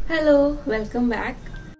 hello welcome back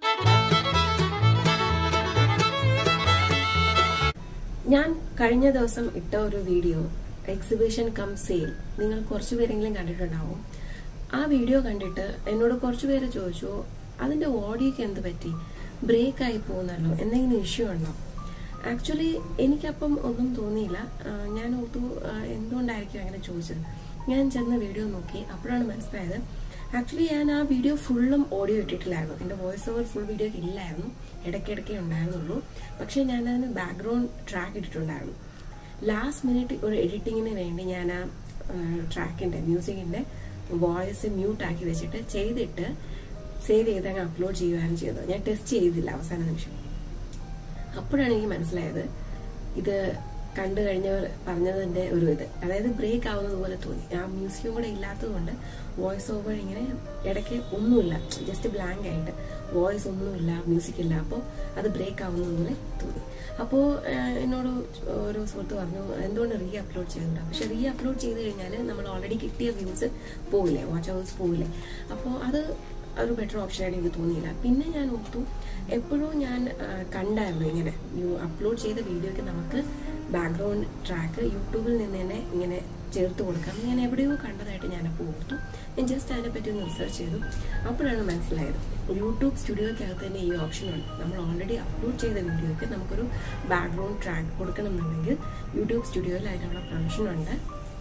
ഞാൻ കഴിഞ്ഞ ദിവസം ഇട്ട ഒരു വീഡിയോ എക്സിബിഷൻ കം സെയിൽ നിങ്ങൾ കുറച്ചു പേരെങ്കിലും കണ്ടിട്ടുണ്ടാവും ആ വീഡിയോ കണ്ടിട്ട് എന്നോട് കുറച്ചു പേര് ചോദിച്ചു അതിന്റെ ഓഡിയോക്ക് എന്ത് പറ്റി ബ്രേക്ക് ആയി പോകുന്നല്ലോ എന്തെങ്കിലും ഇഷ്യൂ ഉണ്ടോ ആക്ച്വലി എനിക്കപ്പം ഒന്നും തോന്നിയില്ല ആ, ഞാൻ ഓർത്തു ആ, എന്തുകൊണ്ടായിരിക്കും അങ്ങനെ ചോദിച്ചത് ഞാൻ ചെന്ന് വീഡിയോ നോക്കി അപ്പോഴാണ് മനസ്സിലായത് ആക്ച്വലി ഞാൻ ആ വീഡിയോ ഫുള്ളും ഓഡിയോ ഇട്ടിട്ടില്ലായിരുന്നു എൻ്റെ വോയിസ് ഓവർ ഫുൾ വീഡിയോ ഇല്ലായിരുന്നു ഇടയ്ക്കിടയ്ക്കേ ഉണ്ടായിരുന്നുള്ളൂ പക്ഷേ ഞാൻ അതിന് ബാക്ക്ഗ്രൗണ്ട് ട്രാക്ക് ഇട്ടിട്ടുണ്ടായിരുന്നു ലാസ്റ്റ് മിനിറ്റ് ഒരു എഡിറ്റിങ്ങിന് വേണ്ടി ഞാൻ ആ ട്രാക്കിൻ്റെ മ്യൂസിക്കിൻ്റെ വോയിസ് മ്യൂട്ട് ആക്കി വെച്ചിട്ട് ചെയ്തിട്ട് സേവ് ചെയ്ത് അങ്ങ് അപ്ലോഡ് ചെയ്യുകയാണ് ചെയ്തത് ഞാൻ ടെസ്റ്റ് ചെയ്തില്ല അവസാന നിമിഷം അപ്പോഴാണ് എനിക്ക് മനസ്സിലായത് ഇത് കണ്ടു കഴിഞ്ഞവർ പറഞ്ഞതിന്റെ ഒരു ഇത് അതായത് ബ്രേക്ക് ആവുന്നത് പോലെ തോന്നി ആ മ്യൂസിക്കും കൂടെ ഇല്ലാത്തതുകൊണ്ട് വോയിസ് ഓവർ ഇങ്ങനെ ഇടയ്ക്ക് ഒന്നുമില്ല ജസ്റ്റ് ബ്ലാങ്ക് ആയിട്ട് വോയിസ് ഒന്നുമില്ല മ്യൂസിക് ഇല്ല അപ്പോൾ അത് ബ്രേക്ക് ആവുന്നത് പോലെ തോന്നി അപ്പോൾ എന്നോട് ഒരു സുഹൃത്ത് പറഞ്ഞു എന്തുകൊണ്ട് റീ അപ്ലോഡ് ചെയ്യുന്നുണ്ട് പക്ഷെ റീ അപ്ലോഡ് ചെയ്ത് കഴിഞ്ഞാൽ നമ്മൾ ഓൾറെഡി കിട്ടിയ വ്യൂസ് പോവില്ലേ വാച്ച് അവേഴ്സ് പോവില്ലേ അപ്പോൾ അത് ഒരു ബെറ്റർ ഓപ്ഷനായിട്ട് എനിക്ക് തോന്നിയില്ല പിന്നെ ഞാൻ ഓർത്തു എപ്പോഴും ഞാൻ ആ, കണ്ടായിരുന്നു ഇങ്ങനെ യു അപ്ലോഡ് ചെയ്ത വീഡിയോയ്ക്ക് നമുക്ക് ബാക്ക്ഗ്രൗണ്ട് ട്രാക്ക് യൂട്യൂബിൽ നിന്ന് തന്നെ ഇങ്ങനെ ചേർത്ത് കൊടുക്കാം ഞാൻ എവിടെയോ കണ്ടതായിട്ട് ഞാൻ അപ്പോൾ ഓർത്തു ഞാൻ ജസ്റ്റ് അതിനെപ്പറ്റി ഒന്ന് റിസർച്ച് ചെയ്തു അപ്പോഴാണ് മനസ്സിലായത് യൂട്യൂബ് സ്റ്റുഡിയോയ്ക്കകത്ത് തന്നെ ഈ ഓപ്ഷൻ ഉണ്ട് നമ്മൾ ഓൾറെഡി അപ്ലോഡ് ചെയ്ത വീഡിയോയ്ക്ക് നമുക്കൊരു ബാക്ക്ഗ്രൗണ്ട് ട്രാക്ക് കൊടുക്കണം എന്നുണ്ടെങ്കിൽ യൂട്യൂബ് സ്റ്റുഡിയോയിൽ അതിനുള്ള പ്രൊവിഷൻ ഉണ്ട്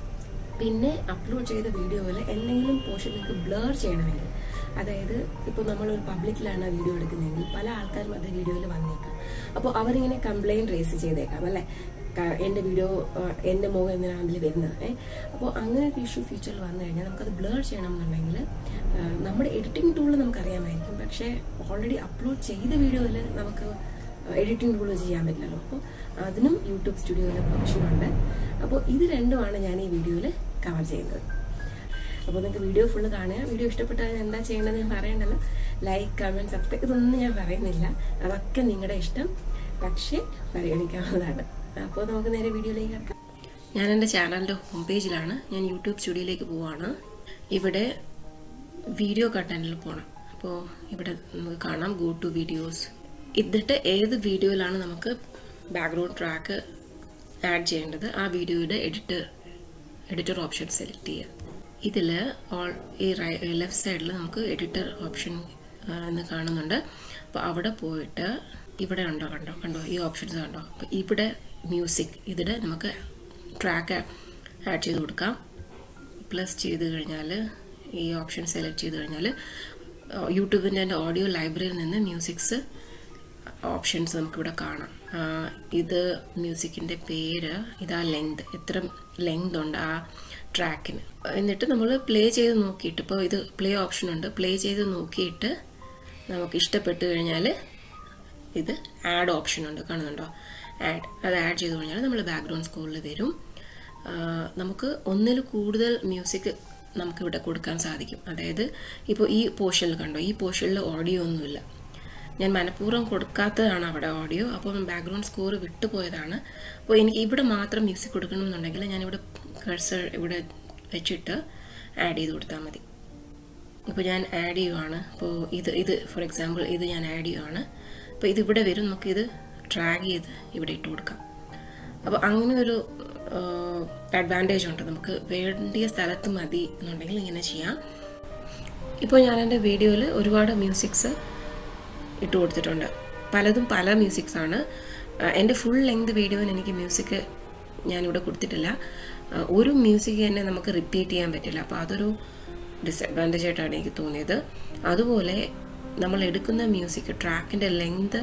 പിന്നെ അപ്ലോഡ് ചെയ്ത വീഡിയോയിൽ എന്തെങ്കിലും പോർഷൻ നിങ്ങൾക്ക് ബ്ലർ ചെയ്യണമെങ്കിൽ അതായത് ഇപ്പോൾ നമ്മളൊരു പബ്ലിക്കിലാണ് വീഡിയോ എടുക്കുന്നതെങ്കിൽ പല ആൾക്കാരും അത് വീഡിയോയിൽ വന്നേക്കാം അപ്പോൾ അവരിങ്ങനെ കംപ്ലൈൻറ്റ് റേസ് ചെയ്തേക്കാം അല്ലേ ക- എൻ്റെ വീഡിയോ എൻ്റെ മുഖം എന്തിനാണ് അതിൽ വരുന്നത് ഏ അപ്പോൾ അങ്ങനെ ഒരു ഇഷ്യൂ ഫ്യൂച്ചറിൽ വന്നു കഴിഞ്ഞാൽ നമുക്കത് ബ്ലർ ചെയ്യണം എന്നുണ്ടെങ്കിൽ ആ, നമ്മുടെ എഡിറ്റിംഗ് ടൂൾ നമുക്കറിയാമായിരിക്കും പക്ഷേ ഓൾറെഡി അപ്ലോഡ് ചെയ്ത വീഡിയോയിൽ നമുക്ക് എഡിറ്റിംഗ് ടൂൾ ചെയ്യാൻ പറ്റില്ലല്ലോ അപ്പോൾ അതിനും യൂട്യൂബ് സ്റ്റുഡിയോയിൽ പ്രൊവിഷൻ ഉണ്ട് അപ്പോൾ ഇത് രണ്ടുമാണ് ഞാൻ ഈ വീഡിയോയിൽ കവർ ചെയ്യുന്നത് അപ്പോൾ നിങ്ങൾക്ക് വീഡിയോ ഫുള്ള് കാണുക വീഡിയോ ഇഷ്ടപ്പെട്ടാൽ എന്താ ചെയ്യേണ്ടത് ഞാൻ പറയണ്ടല്ലോ ലൈക്ക് കമൻറ്റ് സബ്സ്ക്രൈബ് ഇതൊന്നും ഞാൻ പറയുന്നില്ല അതൊക്കെ നിങ്ങളുടെ ഇഷ്ടം പക്ഷേ പരിഗണിക്കാവുന്നതാണ് അപ്പോൾ നമുക്ക് നേരെ വീഡിയോയിലേക്ക് കിടക്കാം ഞാൻ എൻ്റെ ചാനലിൻ്റെ ഹോം പേജിലാണ് ഞാൻ യൂട്യൂബ് സ്റ്റുഡിയോയിലേക്ക് പോവാണ് ഇവിടെ വീഡിയോ കണ്ടന്റിൽ പോകണം അപ്പോൾ ഇവിടെ നമുക്ക് കാണാം ഗോ ടു വീഡിയോസ് എന്നിട്ട് ഏത് വീഡിയോയിലാണ് നമുക്ക് ബാക്ക്ഗ്രൗണ്ട് ട്രാക്ക് ആഡ് ചെയ്യേണ്ടത് ആ വീഡിയോയുടെ എഡിറ്റർ എഡിറ്റർ ഓപ്ഷൻ സെലക്ട് ചെയ്യുക ഇതിൽ ഓൾ ഈ ലെഫ്റ്റ് സൈഡിൽ നമുക്ക് എഡിറ്റർ ഓപ്ഷൻ എന്ന് കാണുന്നുണ്ട് അപ്പോൾ അവിടെ പോയിട്ട് ഇവിടെ ഉണ്ടോ കണ്ടോ കണ്ടോ ഈ ഓപ്ഷൻസ് കണ്ടോ അപ്പോൾ ഇവിടെ മ്യൂസിക് ഇതിടെ നമുക്ക് ട്രാക്ക് ആഡ് ചെയ്ത് കൊടുക്കാം പ്ലസ് ചെയ്ത് കഴിഞ്ഞാൽ ഈ ഓപ്ഷൻ സെലക്ട് ചെയ്ത് കഴിഞ്ഞാൽ യൂട്യൂബിൻ്റെ എൻ്റെ ഓഡിയോ ലൈബ്രറിയിൽ നിന്ന് മ്യൂസിക്സ് ഓപ്ഷൻസ് നമുക്കിവിടെ കാണാം ആ, ഇത് മ്യൂസിക്കിൻ്റെ പേര് ഇതാ ലെങ്ത് എത്ര ലെങ്ത് ഉണ്ട് ആ ട്രാക്കിന് എന്നിട്ട് നമ്മൾ പ്ലേ ചെയ്ത് നോക്കിയിട്ട് ഇപ്പോൾ ഇത് പ്ലേ ഓപ്ഷൻ ഉണ്ട് പ്ലേ ചെയ്ത് നോക്കിയിട്ട് നമുക്ക് ഇഷ്ടപ്പെട്ട് കഴിഞ്ഞാൽ ഇത് ആഡ് ഓപ്ഷൻ ഉണ്ട് കാണുന്നുണ്ടോ ആഡ് അത് ആഡ് ചെയ്ത് കഴിഞ്ഞാൽ നമ്മൾ ബാക്ക്ഗ്രൗണ്ട് സ്കോറിൽ വരും ആ, നമുക്ക് ഒന്നിൽ കൂടുതൽ മ്യൂസിക് നമുക്കിവിടെ കൊടുക്കാൻ സാധിക്കും അതായത് ഇപ്പോൾ ഈ പോർഷനിൽ കണ്ടോ ഈ പോർഷനിൽ ഓഡിയോ ഒന്നുമില്ല ഞാൻ മനഃപൂർവ്വം കൊടുക്കാത്തതാണ് അവിടെ ഓഡിയോ അപ്പം ബാക്ക്ഗ്രൗണ്ട് സ്കോർ വിട്ടുപോയതാണ് അപ്പോൾ എനിക്ക് ഇവിടെ മാത്രം മ്യൂസിക് കൊടുക്കണമെന്നുണ്ടെങ്കിൽ ഞാനിവിടെ കഴ്സർ ഇവിടെ വെച്ചിട്ട് ആഡ് ചെയ്ത് കൊടുത്താൽ മതി ഇപ്പോൾ ഞാൻ ആഡ് ചെയ്യുവാണ് അപ്പോൾ ഇത് ഇത് ഫോർ എക്സാമ്പിൾ ഇത് ഞാൻ ആഡ് ചെയ്യുവാണ് അപ്പോൾ ഇത് ഇവിടെ വരും നമുക്കിത് ട്രാഗ് ചെയ്ത് ഇവിടെ ഇട്ട് കൊടുക്കാം അപ്പോൾ അങ്ങനെ ഒരു അഡ്വാൻറ്റേജ് ഉണ്ട് നമുക്ക് വേണ്ടിയ സ്ഥലത്ത് മതി എന്നുണ്ടെങ്കിൽ ഇങ്ങനെ ചെയ്യാം ഇപ്പോൾ ഞാൻ എൻ്റെ വീഡിയോയിൽ ഒരുപാട് മ്യൂസിക്സ് ഇട്ട് കൊടുത്തിട്ടുണ്ട് പലതും പല മ്യൂസിക്സ് ആണ് ആ, എൻ്റെ ഫുൾ ലെങ്ത് വീഡിയോയിൽ എനിക്ക് മ്യൂസിക് ഞാനിവിടെ കൊടുത്തിട്ടില്ല ആ, ഒരു മ്യൂസിക് തന്നെ നമുക്ക് റിപ്പീറ്റ് ചെയ്യാൻ പറ്റില്ല അപ്പോൾ അതൊരു ഡിസഡ്വാൻറ്റേജ് ആയിട്ടാണ് എനിക്ക് തോന്നിയത് അതുപോലെ നമ്മൾ എടുക്കുന്ന മ്യൂസിക് ട്രാക്കിൻ്റെ ലെങ്ത്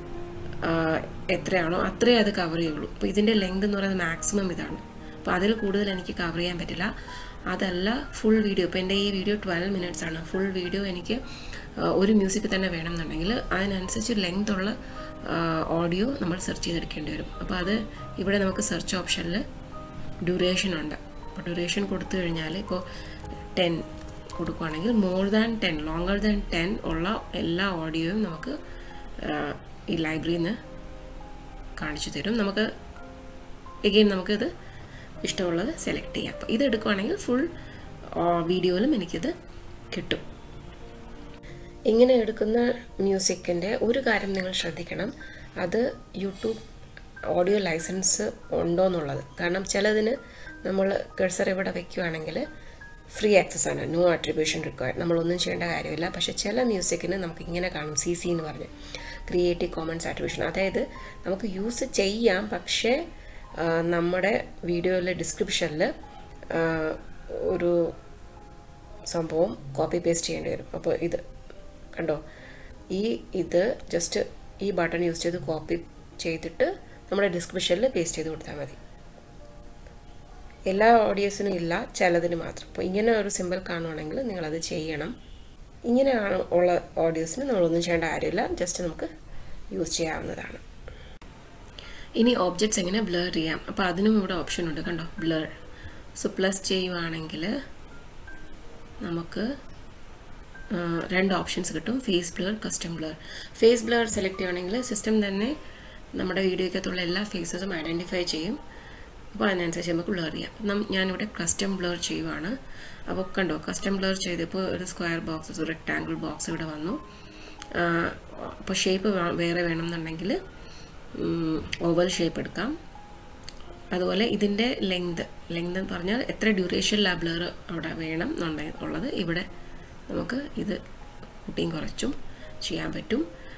എത്രയാണോ അത്രേ അത് കവർ ചെയ്യുള്ളൂ അപ്പോൾ ഇതിൻ്റെ ലെങ്ത് എന്ന് പറയുന്നത് മാക്സിമം ഇതാണ് അപ്പോൾ അതിൽ കൂടുതൽ എനിക്ക് കവർ ചെയ്യാൻ പറ്റില്ല അതല്ല ഫുൾ വീഡിയോ ഇപ്പോൾ എൻ്റെ ഈ വീഡിയോ ട്വൽവ് മിനിറ്റ്സ് ആണ് ഫുൾ വീഡിയോ എനിക്ക് ആ, ഒരു മ്യൂസിക് തന്നെ വേണമെന്നുണ്ടെങ്കിൽ അതിനനുസരിച്ച് ലെങ്ത് ഉള്ള ഓഡിയോ നമ്മൾ സെർച്ച് ചെയ്തെടുക്കേണ്ടി വരും അപ്പോൾ അത് ഇവിടെ നമുക്ക് സെർച്ച് ഓപ്ഷനിൽ ഡ്യൂറേഷൻ ഉണ്ട് അപ്പോൾ ഡ്യൂറേഷൻ കൊടുത്തു കഴിഞ്ഞാൽ ഇപ്പോൾ ടെൻ കൊടുക്കുകയാണെങ്കിൽ more than ten longer than ten ഉള്ള എല്ലാ ഓഡിയോയും നമുക്ക് ആ, ഈ ലൈബ്രറിയിൽ നിന്ന് കാണിച്ചു തരും നമുക്ക് എഗെയിൻ നമുക്കിത് ഇഷ്ടമുള്ളത് സെലക്ട് ചെയ്യാം അപ്പോൾ ഇത് എടുക്കുവാണെങ്കിൽ ഫുൾ വീഡിയോയിലും എനിക്കിത് കിട്ടും ഇങ്ങനെ എടുക്കുന്ന മ്യൂസിക്കിൻ്റെ ഒരു കാര്യം നിങ്ങൾ ശ്രദ്ധിക്കണം അത് യൂട്യൂബ് ഓഡിയോ ലൈസൻസ് ഉണ്ടോ എന്നുള്ളത് കാരണം ചിലതിന് നമ്മൾ കഴ്സർ ഇവിടെ വെക്കുകയാണെങ്കിൽ ഫ്രീ ആക്സസ് ആണ് നോ ആട്രിബ്യൂഷൻ റിക്വയർഡ് നമ്മളൊന്നും ചെയ്യേണ്ട കാര്യമില്ല പക്ഷേ ചില മ്യൂസിക്കിന് നമുക്ക് ഇങ്ങനെ കാണും സി സി എന്ന് പറഞ്ഞ് ക്രിയേറ്റീവ് കോമൺസ് ആട്രിബ്യൂഷൻ അതായത് നമുക്ക് യൂസ് ചെയ്യാം പക്ഷേ ആ, നമ്മുടെ വീഡിയോയിലെ ഡിസ്ക്രിപ്ഷനിൽ ഒരു സംഭവം കോപ്പി പേസ്റ്റ് ചെയ്യേണ്ടി വരും അപ്പോൾ ഇത് കണ്ടോ ഈ ഇത് ജസ്റ്റ് ഈ ബട്ടൺ യൂസ് ചെയ്ത് കോപ്പി ചെയ്തിട്ട് നമ്മുടെ ഡിസ്ക്രിപ്ഷനിൽ പേസ്റ്റ് ചെയ്ത് കൊടുത്താൽ മതി എല്ലാ ഓഡിയോസിനും ഇല്ല ചിലതിന് മാത്രം അപ്പോൾ ഇങ്ങനെ ഒരു സിമ്പിൾ കാണുവാണെങ്കിൽ നിങ്ങളത് ചെയ്യണം ഇങ്ങനെ ആണ്- ഉള്ള ഓഡിയോസിന് നമ്മളൊന്നും ചെയ്യേണ്ട കാര്യമില്ല ജസ്റ്റ് നമുക്ക് യൂസ് ചെയ്യാവുന്നതാണ് ഇനി ഓബ്ജക്ട്സ് എങ്ങനെ ബ്ലർ ചെയ്യാം അപ്പോൾ അതിനും ഇവിടെ ഓപ്ഷൻ ഉണ്ട് കണ്ടോ ബ്ലർ സോ പ്ലസ് ചെയ്യുവാണെങ്കിൽ നമുക്ക് ആ, രണ്ട് ഓപ്ഷൻസ് കിട്ടും face blur custom blur face blur select ചെയ്യുകയാണെങ്കിൽ സിസ്റ്റം തന്നെ നമ്മുടെ വീഡിയോയ്ക്കകത്തുള്ള എല്ലാ ഫേസസും ഐഡൻറ്റിഫൈ ചെയ്യും അപ്പോൾ അതിനനുസരിച്ച് നമുക്ക് ബ്ലർ ചെയ്യാം നം- ഞാനിവിടെ കസ്റ്റം ബ്ലർ ചെയ്യുവാണ് അപ്പോൾ കണ്ടോ കസ്റ്റം ബ്ലർ ചെയ്തപ്പോൾ ഒരു സ്ക്വയർ ബോക്സ് ഒരു റെക്ടാങ്കിൾ ബോക്സ് ഇവിടെ വന്നു അപ്പോൾ ഷേപ്പ് വേറെ വേണമെന്നുണ്ടെങ്കിൽ ഓവൽ ഷേപ്പ് എടുക്കാം അതുപോലെ ഇതിൻ്റെ ലെങ്ത് ലെങ്ത് എന്ന് പറഞ്ഞാൽ എത്ര ഡ്യൂറേഷനിലാണ് ബ്ലർ അവിടെ വേണം എന്നുണ്ടെ ഉള്ളത് ഇവിടെ നമുക്ക് ഇത് കൂട്ടിയും കുറച്ചും ചെയ്യാൻ പറ്റും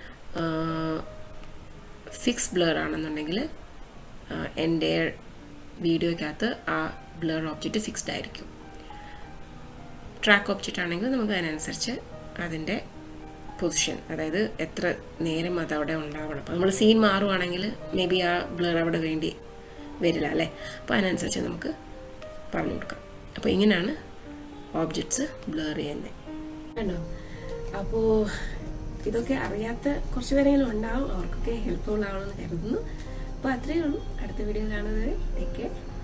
ഫിക്സ് ബ്ലർ ആണെന്നുണ്ടെങ്കിൽ എൻ്റെ വീഡിയോയ്ക്കകത്ത് ആ ബ്ലർ ഓബ്ജക്റ്റ് ഫിക്സ്ഡ് ആയിരിക്കും ട്രാക്ക് ഓബ്ജക്റ്റ് ആണെങ്കിൽ നമുക്ക് അതിനനുസരിച്ച് അതിൻ്റെ പൊസിഷൻ അതായത് എത്ര നേരം അത് അവിടെ ഉണ്ടാവണം അപ്പോൾ നമ്മൾ സീൻ മാറുവാണെങ്കിൽ മേ ബി ആ ബ്ലർ അവിടെ വേണ്ടി വരില്ല അല്ലേ അപ്പോൾ അതിനനുസരിച്ച് നമുക്ക് പറഞ്ഞു കൊടുക്കാം അപ്പോൾ ഇങ്ങനെയാണ് ഓബ്ജക്ട്സ് ബ്ലർ ചെയ്യുന്നത് കണ്ടോ അപ്പോൾ ഇതൊക്കെ അറിയാത്ത കുറച്ച് പേരെങ്കിലും ഉണ്ടാവും അവർക്കൊക്കെ ഹെൽപ്ഫുൾ ആവണമെന്ന് കരുതുന്നു അപ്പോൾ അത്രയേ ഉള്ളൂ അടുത്ത വീഡിയോ കാണുന്നവരെ ടേക്ക് കെയർ